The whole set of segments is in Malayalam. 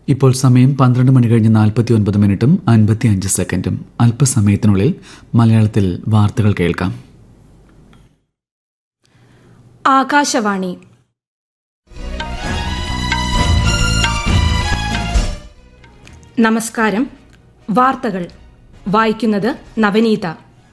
ഇപ്പോൾ സമയം പന്ത്രണ്ട് മണി കഴിഞ്ഞ് നാൽപ്പത്തി ഒൻപത് മിനിറ്റും അൻപത്തി അഞ്ച് സെക്കൻഡും അല്പസമയത്തിനുള്ളിൽ മലയാളത്തിൽ വാർത്തകൾ കേൾക്കാം ആകാശവാണി നമസ്കാരം വാർത്തകൾ വായിക്കുന്നത് നവനീത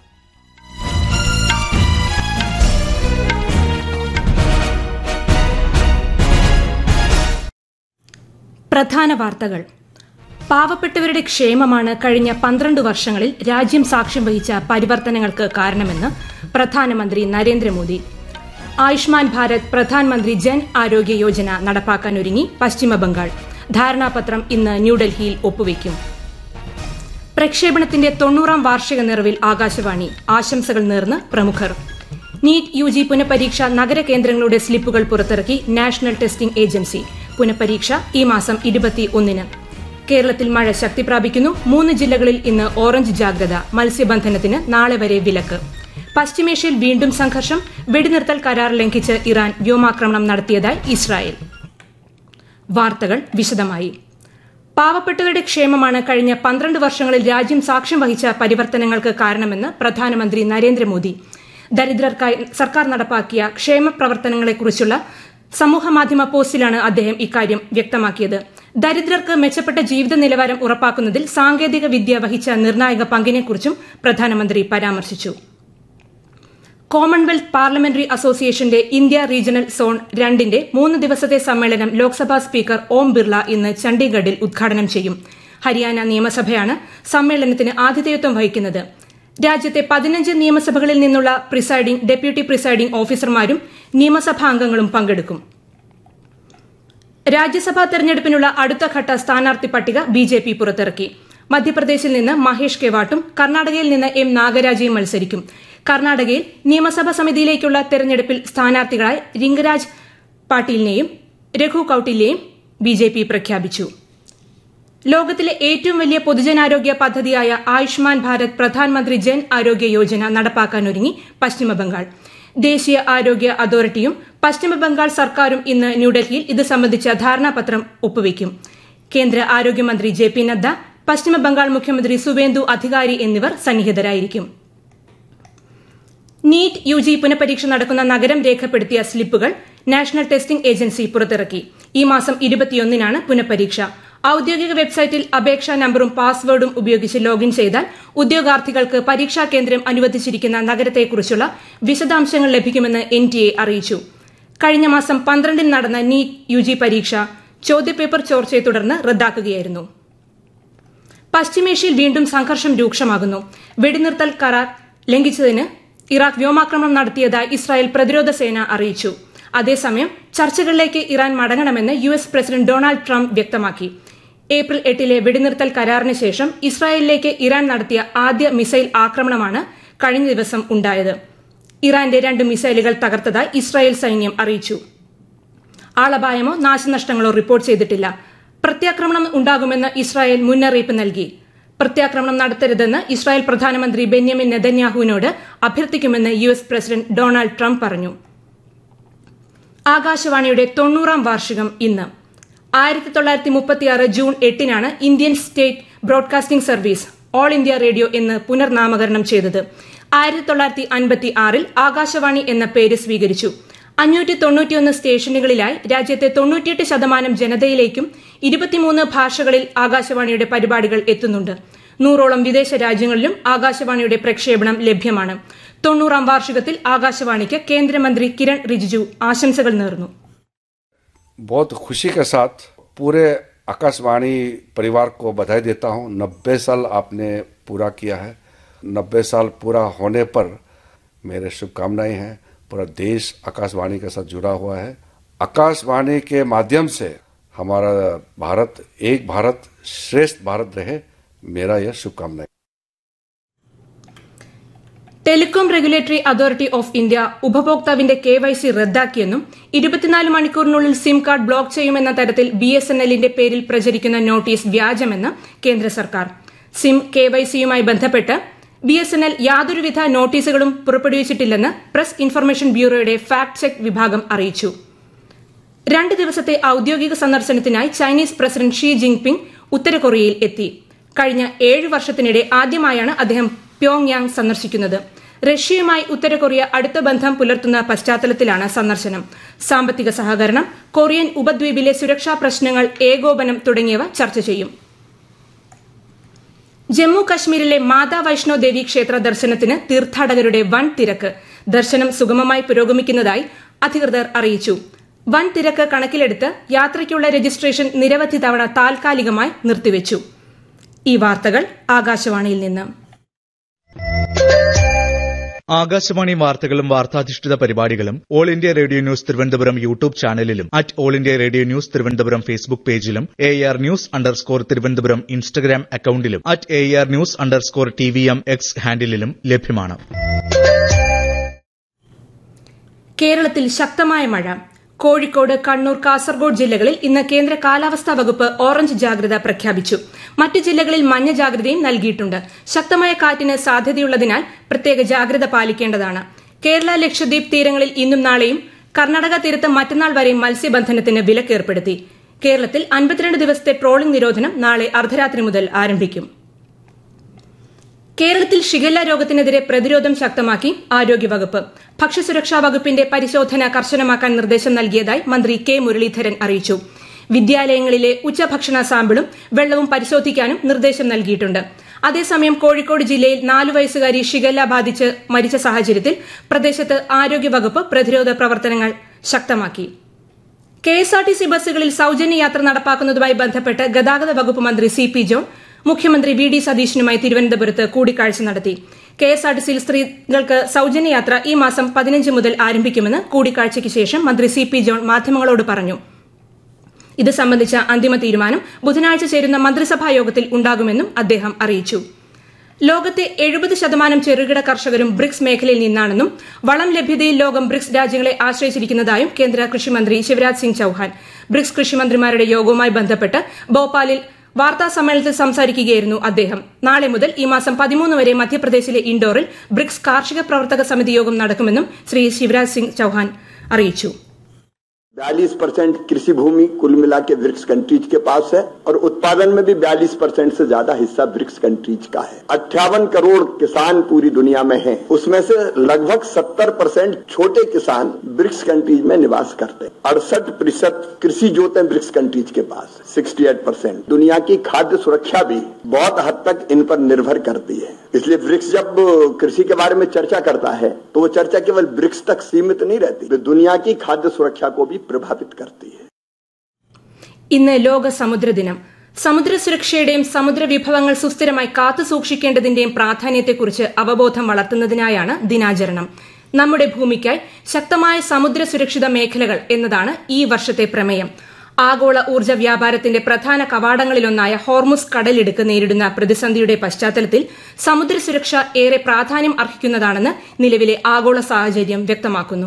പ്രധാന വാർത്തകൾ പാവപ്പെട്ടവരുടെ ക്ഷേമമാണ് കഴിഞ്ഞ പന്ത്രണ്ട് വർഷങ്ങളിൽ രാജ്യം സാക്ഷ്യം വഹിച്ച പരിവർത്തനങ്ങൾക്ക് കാരണമെന്ന് പ്രധാനമന്ത്രി നരേന്ദ്രമോദി ആയുഷ്മാൻ ഭാരത് പ്രധാനമന്ത്രി ജൻ ആരോഗ്യ യോജന നടപ്പാക്കാനൊരുങ്ങി പശ്ചിമബംഗാൾ ധാരണാപത്രം ഇന്ന് ന്യൂഡൽഹിയിൽ ഒപ്പുവയ്ക്കും പ്രക്ഷേപണത്തിന്റെ തൊണ്ണൂറാം വാർഷിക നിറവിൽ ആകാശവാണി ആശംസകൾ നേർന്ന് പ്രമുഖർ നീറ്റ് യു ജി പുനഃപരീക്ഷ നഗരകേന്ദ്രങ്ങളുടെ സ്ലിപ്പുകൾ പുറത്തിറക്കി നാഷണൽ ടെസ്റ്റിംഗ് ഏജൻസി പുനഃപരീക്ഷ ഈ മാസം ഇരുപത്തി ഒന്നിന് കേരളത്തിൽ മഴ ശക്തി പ്രാപിക്കുന്നു മൂന്ന് ജില്ലകളിൽ ഇന്ന് ഓറഞ്ച് ജാഗ്രത മത്സ്യബന്ധനത്തിന് നാളെ വരെ വിലക്ക് പശ്ചിമേഷ്യയിൽ വീണ്ടും സംഘർഷം വെടിനിർത്തൽ കരാർ ലംഘിച്ച് ഇറാൻ വ്യോമാക്രമണം നടത്തിയതായി ഇസ്രായേൽ വാർത്തകൾ വിശദമായി പാവപ്പെട്ടവരുടെ ക്ഷേമമാണ് കഴിഞ്ഞ പന്ത്രണ്ട് വർഷങ്ങളിൽ രാജ്യം സാക്ഷ്യം വഹിച്ച പരിവർത്തനങ്ങൾക്ക് കാരണമെന്ന് പ്രധാനമന്ത്രി നരേന്ദ്രമോദി ദരിദ്രർക്കായി സർക്കാർ നടപ്പാക്കിയ ക്ഷേമ പ്രവർത്തനങ്ങളെക്കുറിച്ചുള്ള സമൂഹമാധ്യമ പോസ്റ്റിലാണ് അദ്ദേഹം ഇക്കാര്യം വ്യക്തമാക്കിയത് ദരിദ്രർക്ക് മെച്ചപ്പെട്ട ജീവിത നിലവാരം ഉറപ്പാക്കുന്നതിൽ സാങ്കേതിക വിദ്യ വഹിച്ച നിർണായക പങ്കിനെക്കുറിച്ചും പ്രധാനമന്ത്രി പരാമർശിച്ചു കോമൺവെൽത്ത് പാർലമെന്ററി അസോസിയേഷന്റെ ഇന്ത്യ റീജിയണൽ സോൺ രണ്ടിന്റെ മൂന്ന് ദിവസത്തെ സമ്മേളനം ലോക്സഭാ സ്പീക്കർ ഓം ബിർള ഇന്ന് ചണ്ഡീഗഡിൽ ഉദ്ഘാടനം ചെയ്യും ഹരിയാന നിയമസഭയാണ് സമ്മേളനത്തിന് ആതിഥേയത്വം വഹിക്കുന്നത് രാജ്യത്തെ പതിനഞ്ച് നിയമസഭകളിൽ നിന്നുള്ള പ്രിസൈഡിംഗ് ഡെപ്യൂട്ടി പ്രിസൈഡിംഗ് ഓഫീസർമാരും നിയമസഭാ അംഗങ്ങളും പങ്കെടുക്കും രാജ്യസഭാ തെരഞ്ഞെടുപ്പിനുള്ള അടുത്തഘട്ട സ്ഥാനാർത്ഥി പട്ടിക ബി ജെ പി പുറത്തിറക്കി മധ്യപ്രദേശിൽ നിന്ന് മഹേഷ് കെവാട്ടും കർണാടകയിൽ നിന്ന് എം നാഗരാജയും മത്സരിക്കും കർണാടകയിൽ നിയമസഭാ സമിതിയിലേക്കുള്ള തെരഞ്ഞെടുപ്പിൽ സ്ഥാനാർത്ഥികളായി റിംഗരാജ് പാട്ടീലിനെയും രഘു കൌട്ടിലിനെയും ബി ജെ പി പ്രഖ്യാപിച്ചു ലോകത്തിലെ ഏറ്റവും വലിയ പൊതുജനാരോഗ്യ പദ്ധതിയായ ആയുഷ്മാൻ ഭാരത് പ്രധാനമന്ത്രി ജൻ ആരോഗ്യ യോജന നടപ്പാക്കാനൊരുങ്ങി പശ്ചിമബംഗാൾ ദേശീയ ആരോഗ്യ അതോറിറ്റിയും പശ്ചിമബംഗാൾ സർക്കാരും ഇന്ന് ന്യൂഡൽഹിയിൽ ഇത് സംബന്ധിച്ച ധാരണാപത്രം ഒപ്പുവയ്ക്കും കേന്ദ്ര ആരോഗ്യമന്ത്രി ജെ പി നദ്ദ പശ്ചിമബംഗാൾ മുഖ്യമന്ത്രി സുവേന്ദു അധികാരി എന്നിവർ സന്നിഹിതരായിരിക്കും നീറ്റ് യു ജി പുനഃപരീക്ഷ നടക്കുന്ന നഗരം രേഖപ്പെടുത്തിയ സ്ലിപ്പുകൾ നാഷണൽ ടെസ്റ്റിംഗ് ഏജൻസി പുറത്തിറക്കി ഈ മാസം ഇരുപത്തിയൊന്നിനാണ് പുനഃപരീക്ഷ ഔദ്യോഗിക വെബ്സൈറ്റിൽ അപേക്ഷാ നമ്പറും പാസ്വേഡും ഉപയോഗിച്ച് ലോഗിൻ ചെയ്താൽ ഉദ്യോഗാർത്ഥികൾക്ക് പരീക്ഷാ കേന്ദ്രം അനുവദിച്ചിരിക്കുന്ന നഗരത്തെക്കുറിച്ചുള്ള വിശദാംശങ്ങൾ ലഭിക്കുമെന്ന് എൻ ടി എ അറിയിച്ചു കഴിഞ്ഞ മാസം പന്ത്രണ്ടിന് നടന്ന നീറ്റ് യു ജി പരീക്ഷ ചോദ്യപേപ്പർ ചോർച്ചയെ തുടർന്ന് റദ്ദാക്കുകയായിരുന്നു പശ്ചിമേഷ്യയിൽ വീണ്ടും സംഘർഷം രൂക്ഷമാകുന്നു വെടിനിർത്തൽ കരാർ ലംഘിച്ചതിന് ഇറാഖ് വ്യോമാക്രമണം നടത്തിയതായി ഇസ്രായേൽ പ്രതിരോധ സേന അറിയിച്ചു അതേസമയം ചർച്ചകളിലേക്ക് ഇറാൻ മടങ്ങണമെന്ന് U S president Donald Trump വ്യക്തമാക്കി ഏപ്രിൽ എട്ടിലെ വെടിനിർത്തൽ കരാറിന് ശേഷം ഇസ്രായേലിലേക്ക് ഇറാൻ നടത്തിയ ആദ്യ മിസൈൽ ആക്രമണമാണ് കഴിഞ്ഞ ദിവസം ഉണ്ടായത് ഇറാന്റെ രണ്ട് മിസൈലുകൾ തകർത്തതായി ഇസ്രായേൽ സൈന്യം അറിയിച്ചു ആളപായമോ നാശനഷ്ടങ്ങളോ റിപ്പോർട്ട് ചെയ്തിട്ടില്ല പ്രത്യാക്രമണം ഉണ്ടാകുമെന്ന് ഇസ്രായേൽ മുന്നറിയിപ്പ് നൽകി പ്രത്യാക്രമണം നടത്തരുതെന്ന് ഇസ്രായേൽ പ്രധാനമന്ത്രി ബെന്യാമിൻ നെതന്യാഹുവിനോട് അഭ്യർത്ഥിക്കുമെന്ന് U S president Donald Trump പറഞ്ഞു ആകാശവാണിയുടെ തൊണ്ണൂറാം വാർഷികം ഇന്ന് ആയിരത്തി തൊള്ളായിരത്തി മുപ്പത്തിയാറ് ജൂൺ എട്ടിനാണ് Indian State Broadcasting Service All India Radio എന്ന് പുനർനാമകരണം ചെയ്തത് ആയിരത്തി തൊള്ളായിരത്തി അൻപത്തി ആറിൽ ആകാശവാണി എന്ന പേര് സ്വീകരിച്ചു അഞ്ഞൂറ്റി തൊണ്ണൂറ്റിയൊന്ന് സ്റ്റേഷനുകളിലായി രാജ്യത്തെ തൊണ്ണൂറ്റിയെട്ട് ശതമാനം ജനതയിലേക്കും ഇരുപത്തിമൂന്ന് ഭാഷകളിൽ ആകാശവാണിയുടെ പരിപാടികൾ എത്തുന്നുണ്ട് നൂറോളം വിദേശ രാജ്യങ്ങളിലും ആകാശവാണിയുടെ പ്രക്ഷേപണം ലഭ്യമാണ് തൊണ്ണൂറാം വാർഷികത്തിൽ ആകാശവാണിക്ക് കേന്ദ്രമന്ത്രി കിരൺ റിജിജു ആശംസകൾ നേർന്നു बहुत खुशी के साथ पूरे आकाशवाणी परिवार को बधाई देता हूं नब्बे साल आपने पूरा किया है नब्बे साल पूरा होने पर मेरे शुभकामनाएं हैं पूरा देश आकाशवाणी के साथ जुड़ा हुआ है आकाशवाणी के माध्यम से हमारा भारत एक भारत श्रेष्ठ भारत रहे मेरा यह शुभकामनाएं Telecom Regulatory Authority of India ഉപഭോക്താവിന്റെ കെ വൈ സി റദ്ദാക്കിയെന്നും ഇരുപത്തിനാല് മണിക്കൂറിനുള്ളിൽ സിം കാർഡ് ബ്ലോക്ക് ചെയ്യുമെന്ന തരത്തിൽ ബി എസ് എൻ എല്ലിന്റെ പേരിൽ പ്രചരിക്കുന്ന നോട്ടീസ് വ്യാജമെന്ന് കേന്ദ്ര സർക്കാർ സിം കെ വൈ സിയുമായി ബന്ധപ്പെട്ട് ബി എസ് എൻ എൽ യാതൊരുവിധ നോട്ടീസുകളും പുറപ്പെടുവിച്ചിട്ടില്ലെന്ന് പ്രസ് ഇൻഫർമേഷൻ ബ്യൂറോയുടെ ഫാക്ട് ചെക്ക് വിഭാഗം അറിയിച്ചു രണ്ട് ദിവസത്തെ ഔദ്യോഗിക സന്ദർശനത്തിനായി ചൈനീസ് പ്രസിഡന്റ് ഷീ ജിൻപിങ് ഉത്തര കൊറിയയിൽ എത്തി കഴിഞ്ഞ ഏഴ് വർഷത്തിനിടെ ആദ്യമായാണ് അദ്ദേഹം പ്യോങ്യാങ് സന്ദർശിക്കുന്നത് റഷ്യയുമായി ഉത്തര കൊറിയ അടുത്ത ബന്ധം പുലർത്തുന്ന പശ്ചാത്തലത്തിലാണ് സന്ദർശനം സാമ്പത്തിക സഹകരണം കൊറിയൻ ഉപദ്വീപിലെ സുരക്ഷാ പ്രശ്നങ്ങൾ ഏകോപനം തുടങ്ങിയവ ചർച്ച ചെയ്യും ജമ്മു കശ്മീരിലെ മാതാ വൈഷ്ണോ ദേവി ക്ഷേത്ര ദർശനത്തിന് തീർത്ഥാടകരുടെ വൻ തിരക്ക് ദർശനം സുഗമമായി പുരോഗമിക്കുന്നതായി അധികൃതർ അറിയിച്ചു വൻ തിരക്ക് കണക്കിലെടുത്ത് യാത്രയ്ക്കുള്ള രജിസ്ട്രേഷൻ നിരവധി തവണ താൽക്കാലികമായി നിർത്തിവച്ചു ഈ വാർത്തകൾ ആകാശവാണിയിൽ നിന്ന് ആകാശവാണി വാർത്തകളും വാർത്താധിഷ്ഠിത പരിപാടികളും All India Radio News Thiruvananthapuram YouTube ചാനലിലും at All India Radio News Thiruvananthapuram Facebook പേജിലും A R news underscore Thiruvananthapuram Instagram അക്കൌണ്ടിലും at A R news underscore T V M X ഹാൻഡിലും ലഭ്യമാണ് കേരളത്തിൽ ശക്തമായ മഴ കോഴിക്കോട് കണ്ണൂർ കാസർഗോഡ് ജില്ലകളിൽ ഇന്ന് കേന്ദ്ര കാലാവസ്ഥാ വകുപ്പ് ഓറഞ്ച് ജാഗ്രത പ്രഖ്യാപിച്ചു മറ്റ് ജില്ലകളിൽ മഞ്ഞ ജാഗ്രതയും നൽകിയിട്ടുണ്ട് ശക്തമായ കാറ്റിന് സാധ്യതയുള്ളതിനാൽ പ്രത്യേക ജാഗ്രത പാലിക്കേണ്ടതാണ് കേരള ലക്ഷദ്വീപ് തീരങ്ങളിൽ ഇന്നും നാളെയും കർണാടക തീരത്ത് മറ്റന്നാൾ വരെയും മത്സ്യബന്ധനത്തിന് വിലക്കേർപ്പെടുത്തി കേരളത്തിൽ അൻപത്തിരണ്ട് ദിവസത്തെ ട്രോളിംഗ് നിരോധനം നാളെ അർദ്ധരാത്രി മുതൽ ആരംഭിക്കും കേരളത്തിൽ ഷിഗല്ല രോഗത്തിനെതിരെ പ്രതിരോധം ശക്തമാക്കി ആരോഗ്യവകുപ്പ് ഭക്ഷ്യസുരക്ഷാ വകുപ്പിന്റെ പരിശോധന കർശനമാക്കാൻ നിർദ്ദേശം നൽകിയതായി മന്ത്രി കെ മുരളീധരൻ അറിയിച്ചു വിദ്യാലയങ്ങളിലെ ഉച്ചഭക്ഷണ സാമ്പിളും വെള്ളവും പരിശോധിക്കാനും നിർദ്ദേശം നൽകിയിട്ടുണ്ട് അതേസമയം കോഴിക്കോട് ജില്ലയിൽ നാലു വയസ്സുകാരി ഷിഗല്ല ബാധിച്ച് മരിച്ച സാഹചര്യത്തിൽ പ്രദേശത്ത് ആരോഗ്യവകുപ്പ് പ്രതിരോധ പ്രവർത്തനങ്ങൾ ശക്തമാക്കി K S R T C ബസ്സുകളിൽ സൌജന്യ യാത്ര നടപ്പാക്കുന്നതുമായി ബന്ധപ്പെട്ട് ഗതാഗത വകുപ്പ് മന്ത്രി സി പി ജോൺ മുഖ്യമന്ത്രി വി ഡി സതീശനുമായി തിരുവനന്തപുരത്ത് കൂടിക്കാഴ്ച നടത്തി കെ എസ് ആർ ടി സിയിൽ സ്ത്രീകൾക്ക് സൌജന്യ യാത്ര ഈ മാസം പതിനഞ്ച് മുതൽ ആരംഭിക്കുമെന്ന് കൂടിക്കാഴ്ചയ്ക്ക് ശേഷം മന്ത്രി സി പി ജോൺ മാധ്യമങ്ങളോട് പറഞ്ഞു ഇത് സംബന്ധിച്ച അന്തിമ തീരുമാനം ബുധനാഴ്ച ചേരുന്ന മന്ത്രിസഭാ യോഗത്തിൽ ഉണ്ടാകുമെന്നും അദ്ദേഹം അറിയിച്ചു ലോകത്തെ എഴുപത് ശതമാനം ചെറുകിട കർഷകരും ബ്രിക്സ് മേഖലയിൽ നിന്നാണെന്നും വളം ലഭ്യതയിൽ ലോകം ബ്രിക്സ് രാജ്യങ്ങളെ ആശ്രയിച്ചിരിക്കുന്നതായും കേന്ദ്ര കൃഷിമന്ത്രി ശിവരാജ് സിംഗ് ചൌഹാൻ ബ്രിക്സ് കൃഷിമന്ത്രിമാരുടെ യോഗവുമായി ബന്ധപ്പെട്ട് ഭോപ്പാലിൽ വാർത്താ സമ്മേളനത്തിൽ സംസാരിക്കുകയായിരുന്നു അദ്ദേഹം നാളെ മുതൽ ഈ മാസം പതിമൂന്ന് വരെ മധ്യപ്രദേശിലെ ഇൻഡോറിൽ ബ്രിക്സ് കാർഷിക പ്രവർത്തക സമിതി യോഗം നടക്കുമെന്നും ശ്രീ ശിവരാജ് സിംഗ് ചൌഹാൻ അറിയിച്ചു बयालीस परसेंट कृषि भूमि कुल मिला के ब्रिक्स कंट्रीज के पास है और उत्पादन में भी बयालीस परसेंट से ज्यादा हिस्सा ब्रिक्स कंट्रीज का है अट्ठावन करोड़ किसान पूरी दुनिया में हैं उसमें से लगभग सत्तर परसेंट छोटे किसान ब्रिक्स कंट्रीज में निवास करते हैं अड़सठ प्रतिशत कृषि जोत है ब्रिक्स कंट्रीज के पास सिक्सटी एट परसेंट दुनिया की खाद्य सुरक्षा भी बहुत हद तक इन पर निर्भर करती है इसलिए ब्रिक्स जब कृषि के बारे में चर्चा करता है तो वो चर्चा केवल ब्रिक्स तक सीमित नहीं रहती वे दुनिया की खाद्य सुरक्षा को भी प्रभावित करती है ഇന്ന് ലോക സമുദ്ര ദിനം സമുദ്ര സുരക്ഷയുടെയും സമുദ്ര വിഭവങ്ങൾ സുസ്ഥിരമായി കാത്തു സൂക്ഷിക്കേണ്ടതിന്റെയും പ്രാധാന്യത്തെക്കുറിച്ച് അവബോധം വളർത്തുന്നതിനായാണ് ദിനാചരണം നമ്മുടെ ഭൂമിക്കായി ശക്തമായ സമുദ്ര സുരക്ഷിത മേഖലകൾ എന്നതാണ് ഈ വർഷത്തെ പ്രമേയം ആഗോള ഊർജ്ജ വ്യാപാരത്തിന്റെ പ്രധാന കവാടങ്ങളിലൊന്നായ ഹോർമുസ് കടലിടുക്ക് നേരിടുന്ന പ്രതിസന്ധിയുടെ പശ്ചാത്തലത്തിൽ സമുദ്ര സുരക്ഷ ഏറെ പ്രാധാന്യം അർഹിക്കുന്നതാണെന്ന് നിലവിലെ ആഗോള സാഹചര്യം വ്യക്തമാക്കുന്നു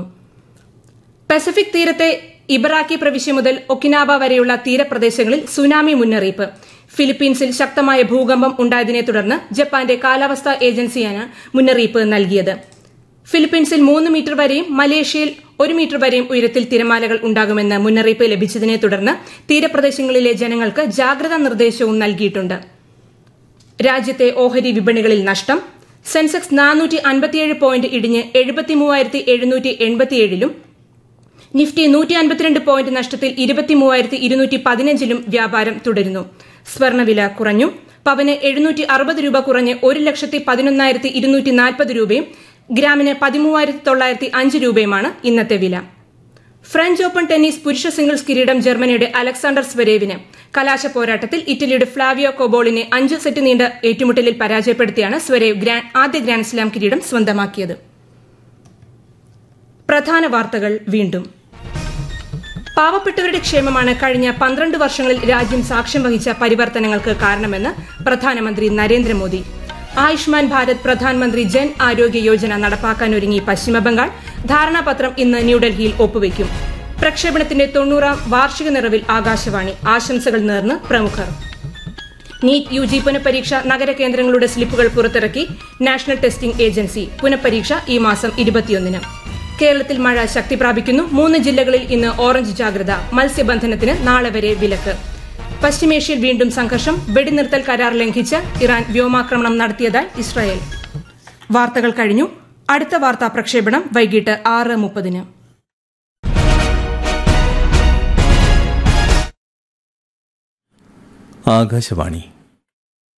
പസഫിക് തീരത്തെ ഇബറാക്കി പ്രവിശ്യ മുതൽ ഒക്കിനാവ വരെയുള്ള തീരപ്രദേശങ്ങളിൽ സുനാമി മുന്നറിയിപ്പ് ഫിലിപ്പീൻസിൽ ശക്തമായ ഭൂകമ്പം ഉണ്ടായതിനെ തുടർന്ന് ജപ്പാന്റെ കാലാവസ്ഥാ ഏജൻസിയാണ് മുന്നറിയിപ്പ് നൽകിയത് ഫിലിപ്പീൻസിൽ മൂന്ന് മീറ്റർ വരെയും മലേഷ്യയിൽ ഒരു മീറ്റർ വരെയും ഉയരത്തിൽ തിരമാലകൾ ഉണ്ടാകുമെന്ന് മുന്നറിയിപ്പ് ലഭിച്ചതിനെ തുടർന്ന് തീരപ്രദേശങ്ങളിലെ ജനങ്ങൾക്ക് ജാഗ്രതാ നിർദ്ദേശവും നൽകിയിട്ടുണ്ട് രാജ്യത്തെ ഓഹരി വിപണികളിൽ നഷ്ടം സെൻസെക്സ് നാനൂറ്റി അൻപത്തിയേഴ് പോയിന്റ് ഇടിഞ്ഞ് എഴുപത്തി മൂവായിരത്തി എഴുന്നൂറ്റി എൺപത്തിയേഴിലും നിഫ്റ്റി നൂറ്റി അൻപത്തിരണ്ട് പോയിന്റ് നഷ്ടത്തിൽ ഇരുപത്തി മൂവായിരത്തി ഇരുന്നൂറ്റി പതിനഞ്ചിലും വ്യാപാരം തുടരുന്നു സ്വർണവില കുറഞ്ഞു പവന് എഴുന്നൂറ്റി അറുപത് രൂപ കുറഞ്ഞ് ഒരു ലക്ഷത്തി പതിനൊന്നായിരത്തി ഇരുന്നൂറ്റി നാൽപ്പത് രൂപയും ഗ്രാമിന് പതിമൂവായിരത്തി തൊള്ളായിരത്തി അഞ്ച് രൂപയുമാണ് ഇന്നത്തെ വില ഫ്രഞ്ച് ഓപ്പൺ ടെന്നീസ് പുരുഷ സിംഗിൾസ് കിരീടം ജർമ്മനിയുടെ അലക്സാണ്ടർ സ്വരേവിന് കലാശ പോരാട്ടത്തിൽ ഇറ്റലിയുടെ ഫ്ലാവിയോ കൊബോളിനെ അഞ്ച് സെറ്റ് നീണ്ട ഏറ്റുമുട്ടലിൽ പരാജയപ്പെടുത്തിയാണ് സ്വരേവ് ആദ്യ ഗ്രാൻഡ് സ്ലാം കിരീടം സ്വന്തമാക്കിയത് പ്രധാന വാർത്തകൾ വീണ്ടും പാവപ്പെട്ടവരുടെ ക്ഷേമമാണ് കഴിഞ്ഞ പന്ത്രണ്ട് വർഷങ്ങളിൽ രാജ്യം സാക്ഷ്യം വഹിച്ച പരിവർത്തനങ്ങൾക്ക് കാരണമെന്ന് പ്രധാനമന്ത്രി നരേന്ദ്രമോദി ആയുഷ്മാൻ ഭാരത് പ്രധാനമന്ത്രി ജൻ ആരോഗ്യ യോജന നടപ്പാക്കാനൊരുങ്ങി പശ്ചിമബംഗാൾ ധാരണാപത്രം ഇന്ന് ന്യൂഡൽഹിയിൽ ഒപ്പുവയ്ക്കും പ്രക്ഷേപണത്തിന്റെ തൊണ്ണൂറാം വാർഷിക നിറവിൽ ആകാശവാണി ആശംസകൾ നേർന്ന് പ്രമുഖർ നീറ്റ് യു ജി പുനഃപരീക്ഷ നഗര കേന്ദ്രങ്ങളുടെ സ്ലിപ്പുകൾ പുറത്തിറക്കി നാഷണൽ ടെസ്റ്റിംഗ് ഏജൻസി പുനഃപരീക്ഷ ഈ മാസം ഇരുപത്തിയൊന്നിന് കേരളത്തിൽ മഴ ശക്തി പ്രാപിക്കുന്നു മൂന്ന് ജില്ലകളിൽ ഇന്ന് ഓറഞ്ച് ജാഗ്രത മത്സ്യബന്ധനത്തിന് നാളെ വരെ വിലക്ക് പശ്ചിമേഷ്യയിൽ വീണ്ടും സംഘർഷം വെടിനിർത്തൽ കരാർ ലംഘിച്ച് ഇറാൻ വ്യോമാക്രമണം നടത്തിയതായി ഇസ്രായേൽ വാർത്തകൾ കഴിഞ്ഞു അടുത്ത വാർത്താ പ്രക്ഷേപണം വൈകിട്ട് ആറ് മുപ്പതിന് ആകാശവാണി